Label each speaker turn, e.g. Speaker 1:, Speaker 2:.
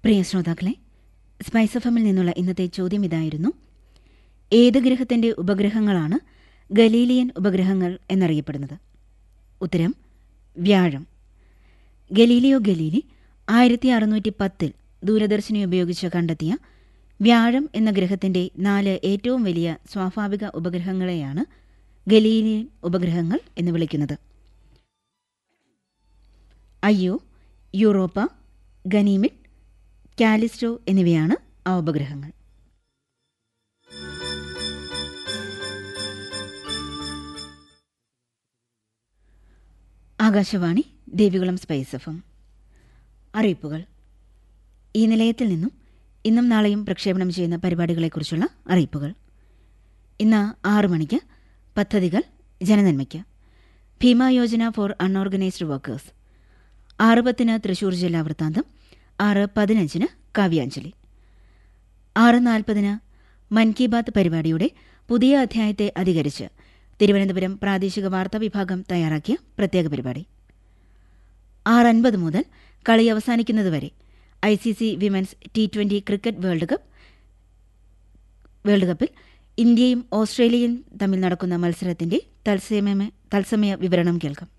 Speaker 1: പ്രിയ ശ്രോതാക്കളെ spice F എമ്മിൽ നിന്നുള്ള ഇന്നത്തെ ചോദ്യം ഇതായിരുന്നു ഏത് ഗ്രഹത്തിന്റെ ഉപഗ്രഹങ്ങളാണ് ഗലീലിയൻ ഉപഗ്രഹങ്ങൾ എന്നറിയപ്പെടുന്നത് ഉത്തരം വ്യാഴം ഗലീലിയോ ഗലീലി ആയിരത്തി അറുന്നൂറ്റി പത്തിൽ ദൂരദർശിനി ഉപയോഗിച്ച് കണ്ടെത്തിയ വ്യാഴം എന്ന ഗ്രഹത്തിന്റെ നാല് ഏറ്റവും വലിയ സ്വാഭാവിക ഉപഗ്രഹങ്ങളെയാണ് ഗലീലിയൻ ഉപഗ്രഹങ്ങൾ എന്ന് വിളിക്കുന്നത് അയ്യോ യൂറോപ്പ ഗനീമിഡ് കാലിസ്റ്റോ എന്നിവയാണ് ആ ഉപഗ്രഹങ്ങൾ Akashvani Devikulam spice F M അറിയിപ്പുകൾ ഈ നിലയത്തിൽ നിന്നും ഇന്നും നാളെയും പ്രക്ഷേപണം ചെയ്യുന്ന പരിപാടികളെക്കുറിച്ചുള്ള അറിയിപ്പുകൾ ഇന്ന് ആറ് മണിക്ക് പദ്ധതികൾ ജനനന്മയ്ക്ക് Bima Yojana for unorganised workers ആറ് പത്തിന് തൃശൂർ ജില്ലാ വൃത്താന്തം ആറ് പതിനഞ്ചിന് കാവ്യാഞ്ജലി ആറ് നാൽപ്പതിന് മൻ കി ബാത്ത് പരിപാടിയുടെ പുതിയ അധ്യായത്തെ അധികരിച്ച് തിരുവനന്തപുരം പ്രാദേശിക വാർത്താ വിഭാഗം തയ്യാറാക്കിയ പ്രത്യേക പരിപാടി ആറ് അൻപത് മുതൽ കളി അവസാനിക്കുന്നതുവരെ I C C women's T twenty cricket world cup world കപ്പിൽ ഇന്ത്യയും ഓസ്ട്രേലിയയും തമ്മിൽ നടക്കുന്ന മത്സരത്തിന്റെ തത്സമയ തത്സമയ വിവരണം കേൾക്കാം